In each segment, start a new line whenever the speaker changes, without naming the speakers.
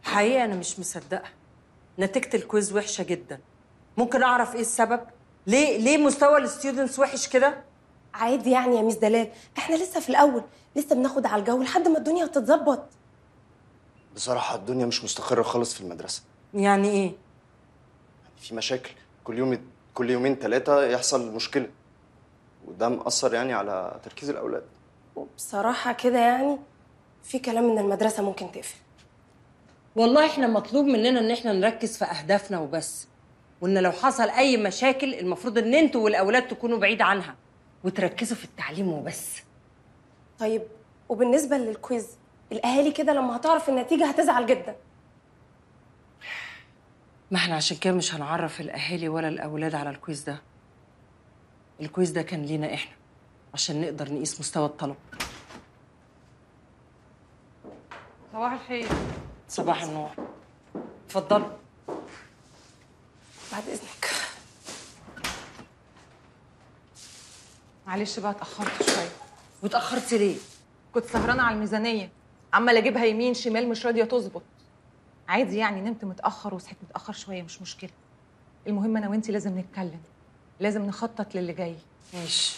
حقيقة أنا مش مصدقة نتيجة الكويز وحشة جدا ممكن أعرف إيه السبب؟ ليه ليه مستوى الستودنتس وحش كده؟
عادي يعني يا ميس دلال احنا لسه في الاول لسه بناخد على الجو لحد ما الدنيا تتظبط
بصراحة الدنيا مش مستقرة خالص في المدرسة
يعني إيه؟
في مشاكل كل يوم كل يومين ثلاثة يحصل مشكلة وده مأثر يعني على تركيز الأولاد
وبصراحه كده يعني في كلام ان المدرسه ممكن تقفل
والله إحنا مطلوب مننا إن إحنا نركز في أهدافنا وبس وإن لو حصل أي مشاكل المفروض إن أنتوا والأولاد تكونوا بعيد عنها وتركزوا في التعليم وبس
طيب وبالنسبه للكويز الاهالي كده لما هتعرف النتيجه هتزعل جدا
ما احنا عشان كده مش هنعرف الأهالي ولا الأولاد على الكويز ده الكويز ده كان لينا إحنا عشان نقدر نقيس مستوى الطلب
صباح الخير
صباح النور اتفضلوا
بعد اذنك
معلش بقى اتاخرت شويه
واتأخرتي ليه؟
كنت سهرانه على الميزانيه عمال اجيبها يمين شمال مش راضيه تظبط عادي يعني نمت متاخر وصحيت متاخر شويه مش مشكله المهم انا وانتي لازم نتكلم لازم نخطط للي جاي
ماشي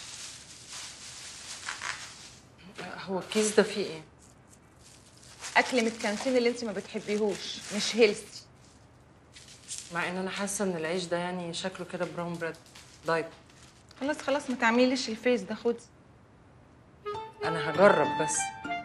هو الكيس ده فيه ايه؟
اكل من الكانتين اللي انتي ما بتحبيهوش مش هيلثي
مع ان انا حاسه ان العيش ده يعني شكله كده براون بريد دايت
خلاص خلاص ما تعمليش الفيس ده خدي
انا هجرب بس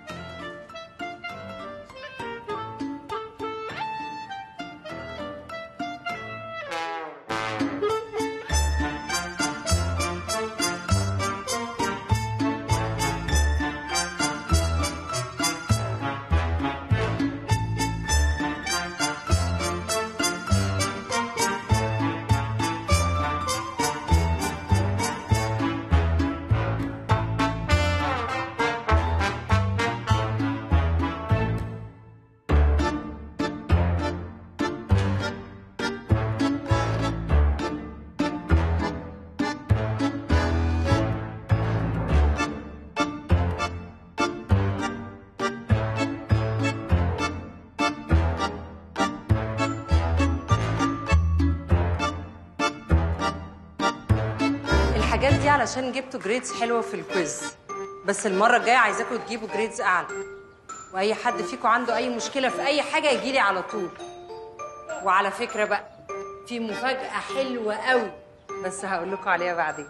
الحاجات دي علشان جبتوا جريدز حلوه في الكويز بس المره الجايه عايزاكم تجيبوا جريدز اعلى واي حد فيكم عنده اي مشكله في اي حاجه يجي لي على طول وعلى فكره بقى في مفاجاه حلوه قوي بس هقول لكم عليها بعدين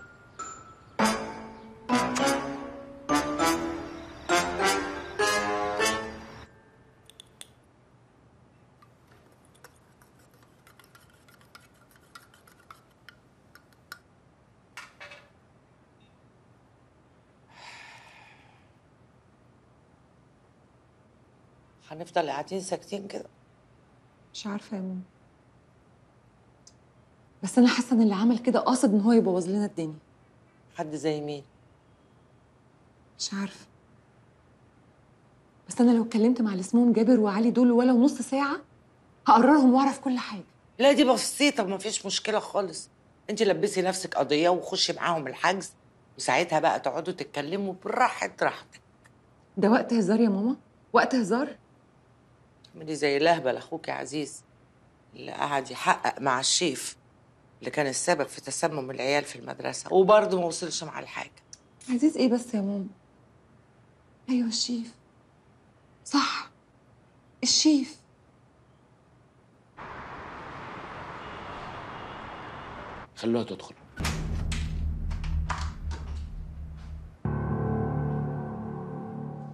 هنفضل قاعدين ساكتين كده
مش عارفه يا ماما بس انا حاسه ان اللي عمل كده قاصد ان هو يبوظ لنا الدنيا
حد زي مين
مش عارفه بس انا لو اتكلمت مع اللي اسمهم جابر وعلي دول ولو نص ساعه هقررهم واعرف كل حاجه
لا دي بسيطه ما فيش مشكله خالص انت لبسي نفسك قضيه وخشي معاهم الحجز وساعتها بقى تقعدوا تتكلموا براحه راحتك
ده وقت هزار يا ماما وقت هزار
اعملي زي لهبل اخوك يا عزيز اللي قعد يحقق مع الشيف اللي كان السبب في تسمم العيال في المدرسه وبرضه ما وصلش مع الحاجه
عزيز ايه بس يا ماما ايوه الشيف صح الشيف
خلوها تدخل